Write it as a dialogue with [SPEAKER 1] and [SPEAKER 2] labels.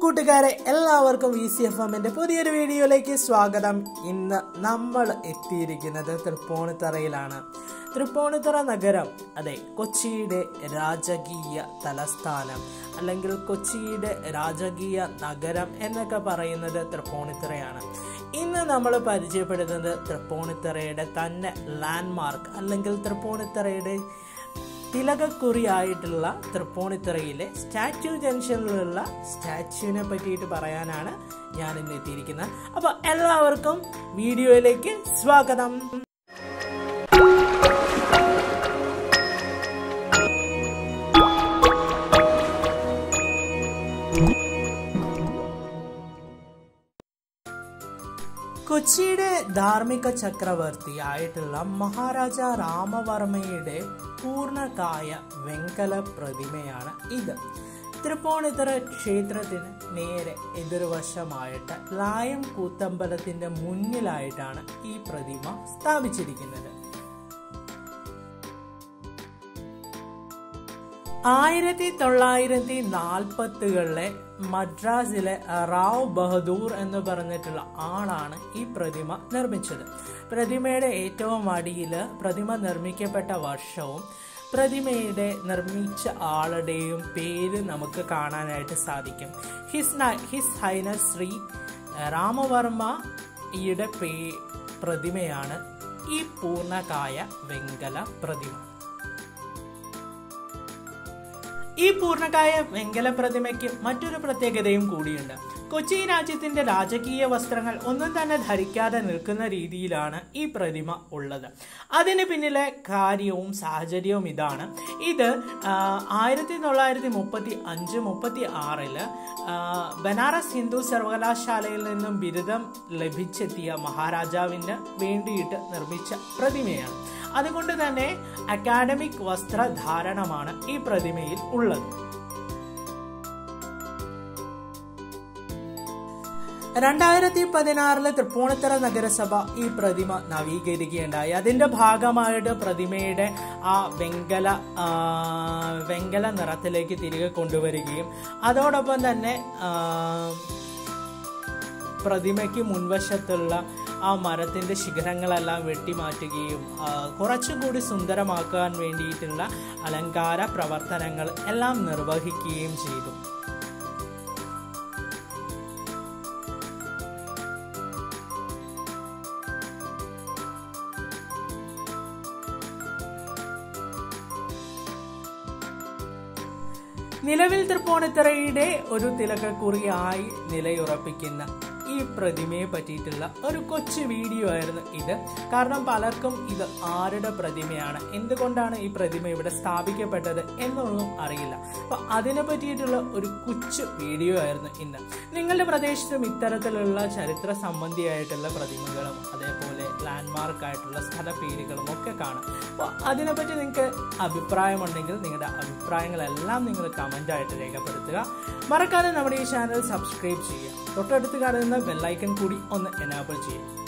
[SPEAKER 1] കൂട്ടുകാരെ എല്ലാവർക്കും V C F എമ്മിന്റെ പുതിയൊരു വീഡിയോയിലേക്ക് സ്വാഗതം ഇന്ന് നമ്മൾ എത്തിയിരിക്കുന്നത് തൃപ്പൂണിത്തറയിലാണ് തൃപ്പൂണിത്തറ നഗരം അതെ കൊച്ചിയുടെ രാജകീയ തലസ്ഥാനം അല്ലെങ്കിൽ കൊച്ചിയുടെ രാജകീയ നഗരം എന്നൊക്കെ പറയുന്നത് തൃപ്പൂണിത്തറയാണ് ഇന്ന് നമ്മൾ പരിചയപ്പെടുന്നത് തൃപ്പൂണിത്തറയുടെ തന്നെ ലാൻഡ്മാർക്ക് അല്ലെങ്കിൽ തൃപ്പൂണിത്തറയുടെ തിലകക്കുറിയായിട്ടുള്ള തൃപ്പൂണിത്തറയിലെ സ്റ്റാച്യു ജംഗ്ഷനിലുള്ള സ്റ്റാച്യുവിനെ പറ്റിയിട്ട് പറയാനാണ് ഞാൻ ഇന്ന് എത്തിയിരിക്കുന്നത് അപ്പോൾ എല്ലാവർക്കും വീഡിയോയിലേക്ക് സ്വാഗതം കൊച്ചിയുടെ ധാർമ്മിക ചക്രവർത്തി ആയിട്ടുള്ള മഹാരാജ രാമവർമ്മയുടെ പൂർണ്ണകായ വെങ്കല പ്രതിമയാണ് ഇത് തൃപ്പൂണിത്തറ ക്ഷേത്രത്തിന് നേരെ എതിർവശമായിട്ട് ലായം കൂത്തമ്പലത്തിന്റെ മുന്നിലായിട്ടാണ് ഈ പ്രതിമ സ്ഥാപിച്ചിരിക്കുന്നത് ആയിരത്തി തൊള്ളായിരത്തി നാൽപ്പത്തുകളിലെ മദ്രാസിലെ റാവ് ബഹദൂർ എന്ന് പറഞ്ഞിട്ടുള്ള ആളാണ് ഈ പ്രതിമ നിർമ്മിച്ചത് പ്രതിമയുടെ ഏറ്റവും അടിയിൽ പ്രതിമ നിർമ്മിക്കപ്പെട്ട വർഷവും പ്രതിമയുടെ നിർമ്മിച്ച ആളുടെയും പേര് നമുക്ക് കാണാനായിട്ട് സാധിക്കും ഹിസ് ഹിസ് ഹൈനസ് ശ്രീ രാമവർമ്മയുടെ പേ പ്രതിമയാണ് ഈ പൂർണ്ണകായ വെങ്കല പ്രതിമ ഈ പൂർണ്ണകായ വെങ്കല പ്രതിമയ്ക്ക് മറ്റൊരു പ്രത്യേകതയും കൂടിയുണ്ട് കൊച്ചി രാജ്യത്തിന്റെ രാജകീയ വസ്ത്രങ്ങൾ ഒന്നും തന്നെ ധരിക്കാതെ നിൽക്കുന്ന രീതിയിലാണ് ഈ പ്രതിമ ഉള്ളത് അതിന് പിന്നിലെ കാര്യവും സാഹചര്യവും ഇതാണ് ഇത് ആയിരത്തി തൊള്ളായിരത്തി മുപ്പത്തി അഞ്ച് മുപ്പത്തി ആറില് ബനാറസ് ഹിന്ദു സർവകലാശാലയിൽ നിന്നും ബിരുദം ലഭിച്ചെത്തിയ മഹാരാജാവിന് വേണ്ടിയിട്ട് നിർമ്മിച്ച പ്രതിമയാണ് അതുകൊണ്ട് തന്നെ അക്കാഡമിക് വസ്ത്രധാരണമാണ് ഈ പ്രതിമയിൽ ഉള്ളത് രണ്ടായിരത്തി പതിനാറില് തൃപ്പൂണിത്തറ നഗരസഭ ഈ പ്രതിമ നവീകരിക്കുകയുണ്ടായി അതിന്റെ ഭാഗമായിട്ട് പ്രതിമയുടെ ആ വെങ്കല വെങ്കല നിറത്തിലേക്ക് തിരികെ കൊണ്ടുവരികയും അതോടൊപ്പം തന്നെ പ്രതിമയ്ക്ക് മുൻവശത്തുള്ള ആ മരത്തിന്റെ ശിഖരങ്ങളെല്ലാം വെട്ടിമാറ്റുകയും കുറച്ചുകൂടി സുന്ദരമാക്കാൻ വേണ്ടിയിട്ടുള്ള അലങ്കാര പ്രവർത്തനങ്ങൾ എല്ലാം നിർവഹിക്കുകയും ചെയ്തു നിലവിൽ തൃപ്പൂണിത്തറയുടെ ഒരു തിലകക്കുറിയായി നിലയുറപ്പിക്കുന്ന ഈ പ്രതിമയെ പറ്റിയിട്ടുള്ള ഒരു കൊച്ചു വീഡിയോ ആയിരുന്നു ഇത് കാരണം പലർക്കും ഇത് ആരുടെ പ്രതിമയാണ് എന്തുകൊണ്ടാണ് ഈ പ്രതിമ ഇവിടെ സ്ഥാപിക്കപ്പെട്ടത് എന്നൊന്നും അറിയില്ല അപ്പൊ അതിനെ പറ്റിയിട്ടുള്ള ഒരു കൊച്ചു വീഡിയോ ആയിരുന്നു ഇന്ന് നിങ്ങളുടെ പ്രദേശത്തും ഇത്തരത്തിലുള്ള ചരിത്ര സംബന്ധിയായിട്ടുള്ള പ്രതിമകളും അതേപോലെ ലാൻഡ്മാർക്ക് ആയിട്ടുള്ള സ്ഥലപേരുകളും ഒക്കെ കാണാം അപ്പോൾ അതിനെപ്പറ്റി നിങ്ങൾക്ക് അഭിപ്രായമുണ്ടെങ്കിൽ നിങ്ങളുടെ അഭിപ്രായങ്ങളെല്ലാം നിങ്ങൾ കമൻ്റ് ആയിട്ട് രേഖപ്പെടുത്തുക മറക്കാതെ നമ്മുടെ ഈ ചാനൽ സബ്സ്ക്രൈബ് ചെയ്യുക തൊട്ടടുത്ത് കാണുന്ന ബെല്ലൈക്കൺ കൂടി ഒന്ന് എനാബിൾ ചെയ്യുക